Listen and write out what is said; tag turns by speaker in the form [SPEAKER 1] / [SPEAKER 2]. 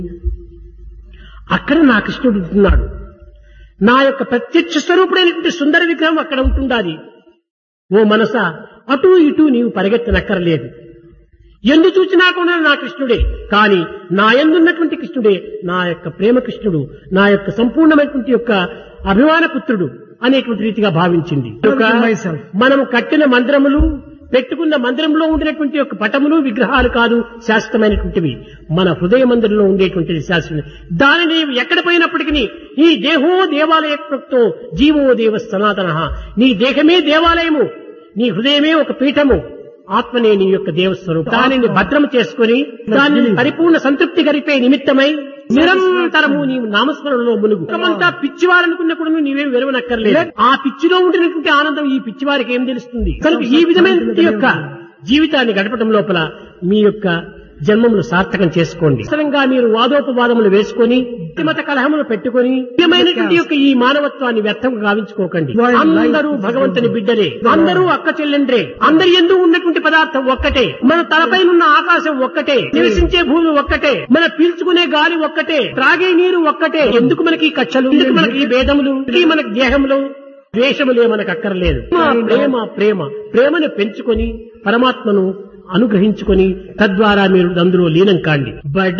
[SPEAKER 1] అక్కడ నా కృష్ణుడు ఉంటున్నాడు నా యొక్క ప్రత్యక్ష స్వరూపుడైనటువంటి సుందర విగ్రహం అక్కడ ఉంటుండాలి ఓ మనస అటు ఇటు నీవు పరిగెత్తనక్కర్లేదు ఎందు చూచినా కూడా నా కృష్ణుడే కాని నా ఎందున్నటువంటి కృష్ణుడే నా యొక్క ప్రేమ కృష్ణుడు నా యొక్క సంపూర్ణమైనటువంటి యొక్క అభిమాన పుత్రుడు అనేటువంటి రీతిగా భావించింది ఒక
[SPEAKER 2] myself.
[SPEAKER 1] మనము కట్టిన మందిరములు పెట్టుకున్న మందిరంలో ఉండినటువంటి యొక్క పటములు విగ్రహాలు కాదు శాశ్వతమైనటువంటివి మన హృదయ మందిరంలో ఉండేటువంటిది శాశ్వతం దానిని ఎక్కడ పోయినప్పటికీ ఈ దేహో దేవాలయ ప్రక్తో జీవో దేవ సనాతన నీ దేహమే దేవాలయము నీ హృదయమే ఒక పీఠము ఆత్మనే నీ యొక్క దేవస్వరూపం దానిని భద్రం చేసుకుని దానిని పరిపూర్ణ సంతృప్తి గరిపే నిమిత్తమై నిరంతరము నీవు నామస్మరణలో మునుగు లోకమంతా పిచ్చివారనుకున్నప్పుడు నీవేం విరవనక్కర్లేదు ఆ పిచ్చిలో ఉండినటువంటి ఆనందం ఈ పిచ్చివారికి ఏం తెలుస్తుంది కనుక ఈ విధమైనటువంటి యొక్క జీవితాన్ని గడపడం లోపల మీ యొక్క జన్మములు సార్థకం చేసుకోండి అవసరంగా మీరు వాదోపవాదములు వేసుకొని మత కలహములు పెట్టుకొని ముఖ్యమైనటువంటి యొక్క ఈ మానవత్వాన్ని వ్యర్థం గావించుకోకండి అందరూ భగవంతుని బిడ్డలే అందరూ అక్క చెల్లెండ్రే అందరి ఎందు ఉన్నటువంటి పదార్థం ఒక్కటే మన తలపైన ఉన్న ఆకాశం ఒక్కటే నివసించే భూమి ఒక్కటే మన పీల్చుకునే గాలి ఒక్కటే త్రాగే నీరు ఒక్కటే ఎందుకు మనకి ఈ కచ్చలు ఎందుకు మనకి ఈ భేదములు ఈ మనకి దేహములు ద్వేషములే మనకు అక్కర్లేదు ప్రేమ ప్రేమ ప్రేమ ప్రేమను పెంచుకొని పరమాత్మను అనుగ్రహించుకొని తద్వారా మీరు అందులో లీనం కాండి బడ